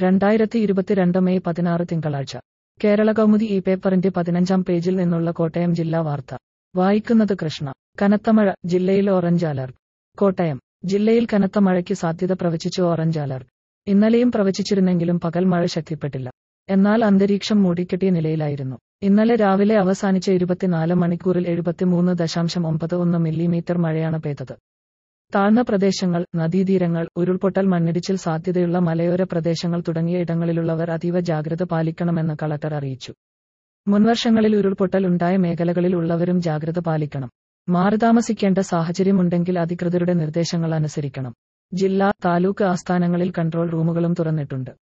രണ്ടായിരത്തി ഇരുപത്തിരണ്ട് മെയ് പതിനാറ് തിങ്കളാഴ്ച കേരള കൗമുദി ഈ പേപ്പറിന്റെ പതിനഞ്ചാം പേജിൽ നിന്നുള്ള കോട്ടയം ജില്ലാ വാർത്ത വായിക്കുന്നത് കൃഷ്ണ കനത്ത മഴ ജില്ലയിൽ ഓറഞ്ച് അലർട്ട് കോട്ടയം ജില്ലയിൽ കനത്ത മഴയ്ക്ക് സാധ്യത പ്രവചിച്ചു ഓറഞ്ച് അലർട്ട് ഇന്നലെയും പ്രവചിച്ചിരുന്നെങ്കിലും പകൽ മഴ ശക്തിപ്പെട്ടില്ല എന്നാൽ അന്തരീക്ഷം മൂടിക്കെട്ടിയ നിലയിലായിരുന്നു ഇന്നലെ രാവിലെ അവസാനിച്ച ഇരുപത്തിനാല് മണിക്കൂറിൽ എഴുപത്തിമൂന്ന് ദശാംശം ഒമ്പത് ഒന്ന് മില്ലിമീറ്റർ മഴയാണ് പെയ്തത് താഴ്ന്ന പ്രദേശങ്ങൾ നദീതീരങ്ങൾ ഉരുൾപൊട്ടൽ മണ്ണിടിച്ചിൽ സാധ്യതയുള്ള മലയോര പ്രദേശങ്ങൾ തുടങ്ങിയ ഇടങ്ങളിലുള്ളവർ അതീവ ജാഗ്രത പാലിക്കണമെന്ന് കളക്ടർ അറിയിച്ചു മുൻവർഷങ്ങളിൽ ഉരുൾപൊട്ടൽ ഉണ്ടായ മേഖലകളിൽ ഉള്ളവരും ജാഗ്രത പാലിക്കണം മാറിതാമസിക്കേണ്ട സാഹചര്യമുണ്ടെങ്കിൽ അധികൃതരുടെ നിർദ്ദേശങ്ങൾ അനുസരിക്കണം ജില്ലാ താലൂക്ക് ആസ്ഥാനങ്ങളിൽ കൺട്രോൾ റൂമുകളും തുറന്നിട്ടുണ്ട്